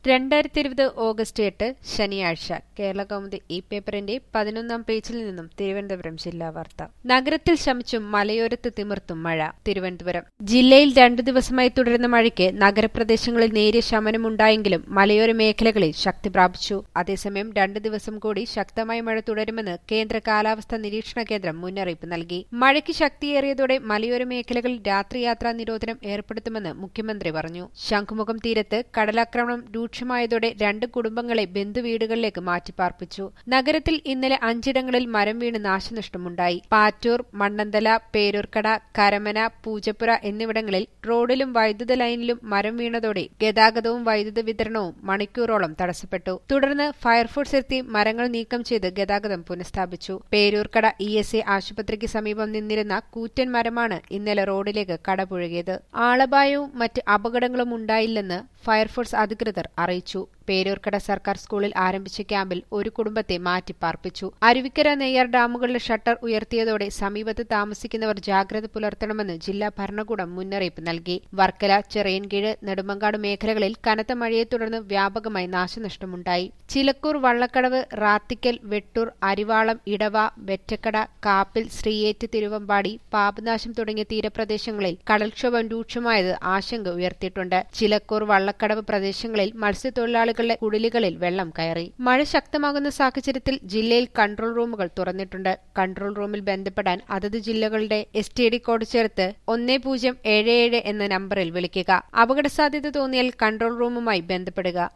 രണ്ടായിരത്തി ഇരുപത് ഓഗസ്റ്റ് എട്ട് ശനിയാഴ്ച കേരള കൗമുദി ഈ പേപ്പറിന്റെ പതിനൊന്നാം പേജിൽ നിന്നും തിരുവനന്തപുരം ജില്ലാ വാർത്ത നഗരത്തിൽ ശമിച്ചും മലയോരത്ത് തിമിർത്തും മഴ തിരുവനന്തപുരം ജില്ലയിൽ രണ്ടു ദിവസമായി തുടരുന്ന മഴയ്ക്ക് നഗരപ്രദേശങ്ങളിൽ നേരിയ ശമനമുണ്ടായെങ്കിലും മലയോര മേഖലകളിൽ ശക്തി പ്രാപിച്ചു അതേസമയം രണ്ടു ദിവസം കൂടി ശക്തമായ മഴ തുടരുമെന്ന് കേന്ദ്ര കാലാവസ്ഥാ നിരീക്ഷണ കേന്ദ്രം മുന്നറിയിപ്പ് നൽകി മഴയ്ക്ക് ശക്തിയേറിയതോടെ മലയോര മേഖലകളിൽ രാത്രിയാത്രാ നിരോധനം ഏർപ്പെടുത്തുമെന്ന് മുഖ്യമന്ത്രി പറഞ്ഞു ശംഖുമുഖം തീരത്ത് കടലാക്രമണം രൂക്ഷമായതോടെ രണ്ട് കുടുംബങ്ങളെ ബന്ധുവീടുകളിലേക്ക് മാറ്റിപ്പാർപ്പിച്ചു നഗരത്തിൽ ഇന്നലെ അഞ്ചിടങ്ങളിൽ മരം വീണ് നാശനഷ്ടമുണ്ടായി പാറ്റൂർ മണ്ണന്തല പേരൂർക്കട കരമന പൂജപ്പുര എന്നിവിടങ്ങളിൽ റോഡിലും വൈദ്യുത ലൈനിലും മരം വീണതോടെ ഗതാഗതവും വൈദ്യുത വിതരണവും മണിക്കൂറോളം തടസ്സപ്പെട്ടു തുടർന്ന് ഫയർഫോഴ്സ് എത്തി മരങ്ങൾ നീക്കം ചെയ്ത് ഗതാഗതം പുനഃസ്ഥാപിച്ചു പേരൂർക്കട ഇ എസ് എ ആശുപത്രിക്ക് സമീപം നിന്നിരുന്ന കൂറ്റൻ മരമാണ് ഇന്നലെ റോഡിലേക്ക് കടപുഴകിയത് ആളപായവും മറ്റ് അപകടങ്ങളും ഉണ്ടായില്ലെന്ന് ഫയർഫോഴ്സ് അധികൃതർ അറിയിച്ചു പേരൂർക്കട സർക്കാർ സ്കൂളിൽ ആരംഭിച്ച ക്യാമ്പിൽ ഒരു കുടുംബത്തെ മാറ്റിപ്പാർപ്പിച്ചു അരുവിക്കര നെയ്യാർ ഡാമുകളുടെ ഷട്ടർ ഉയർത്തിയതോടെ സമീപത്ത് താമസിക്കുന്നവർ ജാഗ്രത പുലർത്തണമെന്ന് ജില്ലാ ഭരണകൂടം മുന്നറിയിപ്പ് നൽകി വർക്കല ചിറയൻകീഴ് നെടുമങ്ങാട് മേഖലകളിൽ കനത്ത മഴയെ തുടർന്ന് വ്യാപകമായി നാശനഷ്ടമുണ്ടായി ചിലക്കൂർ വള്ളക്കടവ് റാത്തിക്കൽ വെട്ടൂർ അരിവാളം ഇടവ വെറ്റക്കട കാപ്പിൽ ശ്രീയേറ്റ് തിരുവമ്പാടി പാപനാശം തുടങ്ങിയ തീരപ്രദേശങ്ങളിൽ കടൽക്ഷോഭം രൂക്ഷമായത് ആശങ്ക ഉയർത്തിയിട്ടുണ്ട് ചിലക്കൂർ വള്ളക്കടവ് പ്രദേശങ്ങളിൽ മത്സ്യത്തൊഴിലാളികളുടെ കുടിലുകളിൽ വെള്ളം കയറി മഴ ശക്തമാകുന്ന സാഹചര്യത്തിൽ ജില്ലയിൽ കൺട്രോൾ റൂമുകൾ തുറന്നിട്ടുണ്ട് കൺട്രോൾ റൂമിൽ ബന്ധപ്പെടാൻ അതത് ജില്ലകളുടെ എസ് ടി ഡി കോഡ് ചേർത്ത് ഒന്ന് പൂജ്യം ഏഴ് ഏഴ് എന്ന നമ്പറിൽ വിളിക്കുക അപകടസാധ്യത തോന്നിയാൽ കൺട്രോൾ റൂമുമായി ബന്ധപ്പെടുക